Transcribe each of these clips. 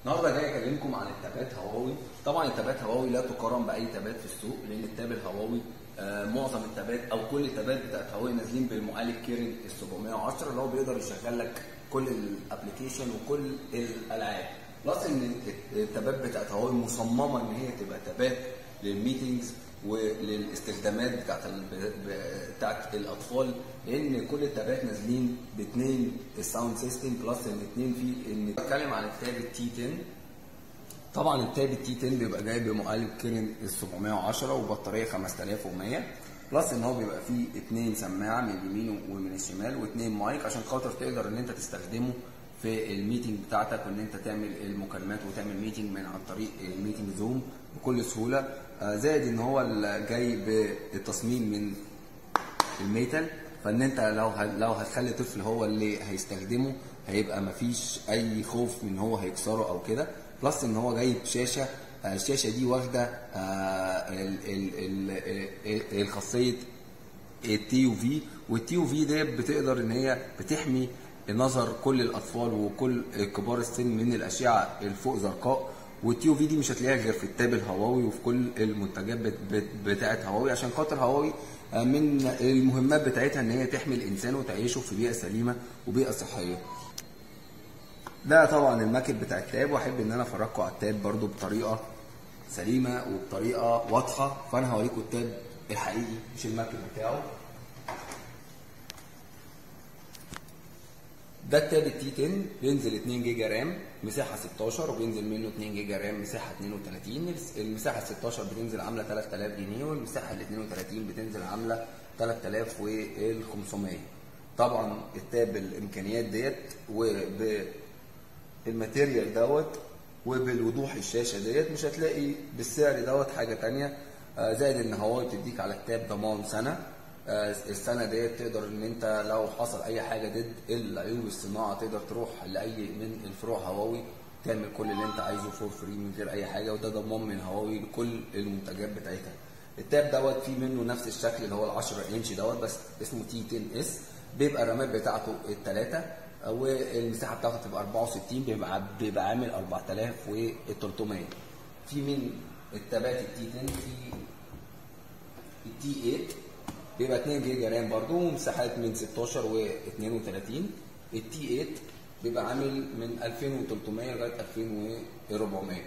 النهارده جاي اكلمكم عن التابات هواوي طبعا التابات هواوي لا تقارن باي تابات في السوق لان التاب الهواوي آه، معظم التابات او كل التابات بتاعت هواوي نازلين بالمعالج كيرن ال 710 اللي هو بيقدر يشغل لك كل الابلكيشن وكل الالعاب بلس ان التابات بتاعت هواوي مصممه ان هي تبقى تابات للميتنجز وللاستخدامات بتاعت ال- بتاعت الاطفال لان كل التابات نازلين باثنين الساوند سيستم بلس ان اثنين في ان بتكلم عن التاب التي 10 طبعا التاب التي 10 بيبقى جاي بمعالج كيرن ال 710 وبطاريه 5100 بلس ان هو بيبقى فيه اتنين سماعه من اليمين ومن الشمال واتنين مايك عشان خاطر تقدر ان انت تستخدمه في الميتنج بتاعتك وان انت تعمل المكالمات وتعمل ميتنج من عن طريق الميتنج زوم بكل سهوله آه، زائد ان هو ال- جاي بالتصميم من الميتال فان انت لو ه- لو هتخلي طفل هو اللي هيستخدمه هيبقى مفيش اي خوف من هو هيكسره او كده بلس ان هو جاي بشاشه آه، الشاشه دي واخده آه، ال- ال- ال- ال- الخاصيه التي يو في والتي يو في ده بتقدر ان هي بتحمي نظر كل الاطفال وكل كبار السن من الاشعه الفوق زرقاء والتي يو في دي مش هتلاقيها غير في التاب الهواوي وفي كل المنتجات بت- بت- بتاعت هواوي عشان خاطر هواوي آه، من المهمات بتاعتها ان هي تحمي الانسان وتعيشه في بيئه سليمه وبيئه صحيه ده طبعا الماكت بتاع التاب واحب ان انا افرجكم على التاب برضو بطريقه سليمه وبطريقه واضحه فانا هوريكم التاب الحقيقي مش الماكت بتاعه ده التاب التي 10 بينزل 2 جيجا رام مساحه 16 وبينزل منه 2 جيجا رام مساحه 32 المساحه 16 بتنزل عامله 3000 جنيه والمساحه ال 32 بتنزل عامله 3500 طبعا التاب الامكانيات ديت وبالماتيريال دوت وبالوضوح الشاشه ديت مش هتلاقي بالسعر دوت حاجه تانية آه، زائد ان هواوي بتديك على التاب ضمان سنه آه، السنه ديت تقدر ان انت لو حصل اي حاجه ضد العيوب الصناعه تقدر تروح لاي من الفروع هواوي تعمل كل اللي انت عايزه فور فري من غير اي حاجه وده ضمان من هواوي لكل المنتجات بتاعتها التاب دوت فيه منه نفس الشكل اللي هو ال 10 انش دوت بس اسمه تي 10 اس بيبقى الرامات بتاعته الثلاثه والمساحه بتاعته تبقى 64 بيبقى بيبقى عامل 4300 في من التابات التي 10 في التي 8 بيبقى 2 جيجا رام برضو ومساحات من 16 و 32 التي 8 بيبقى عامل من 2300 لغايه 2400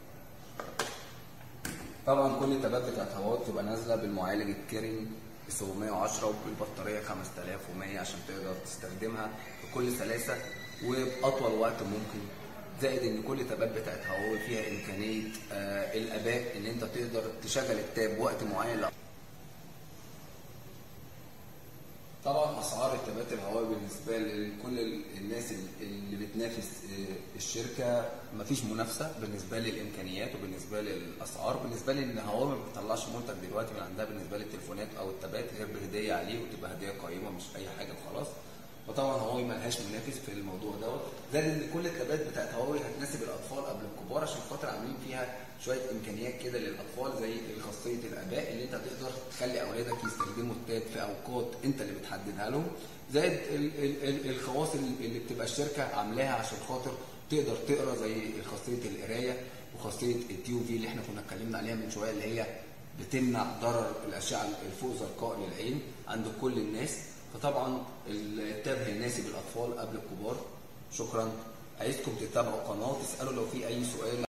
طبعا كل التابات بتاعت هواوي بتبقى نازله بالمعالج الكيرن 710 وبالبطاريه 5100 عشان تقدر تستخدمها بكل سلاسه وباطول وقت ممكن زائد ان كل التابات بتاعت هواوي فيها امكانيه آه الاباء ان انت تقدر تشغل التاب وقت معين طبعا اسعار التابات الهواوي بالنسبه لكل الناس اللي بتنافس الشركه مفيش منافسه بالنسبه للامكانيات وبالنسبه للاسعار بالنسبه لي ان هواوي ما بتطلعش منتج دلوقتي من عندها بالنسبه للتليفونات او التابات غير بهديه عليه وتبقى هديه قيمه مش اي حاجه وخلاص وطبعا هواوي ملهاش منافس في الموضوع دوت زائد ان كل التابات بتاعت هواوي هتناسب الاطفال قبل الكبار عشان خاطر عاملين فيها شويه امكانيات كده للاطفال زي خاصيه الاباء اللي انت تقدر تخلي اولادك يستخدموا التاب في اوقات انت اللي بتحددها لهم زائد ال- ال- ال- الخواص اللي بتبقى الشركه عاملاها عشان خاطر تقدر تقرا زي خاصيه القرايه وخاصيه التيو في اللي احنا كنا اتكلمنا عليها من شويه اللي هي بتمنع ضرر الاشعه الفوق زرقاء للعين عند كل الناس فطبعا التاب هيناسب الاطفال قبل الكبار شكرا عايزكم تتابعوا قناه تسالوا لو في اي سؤال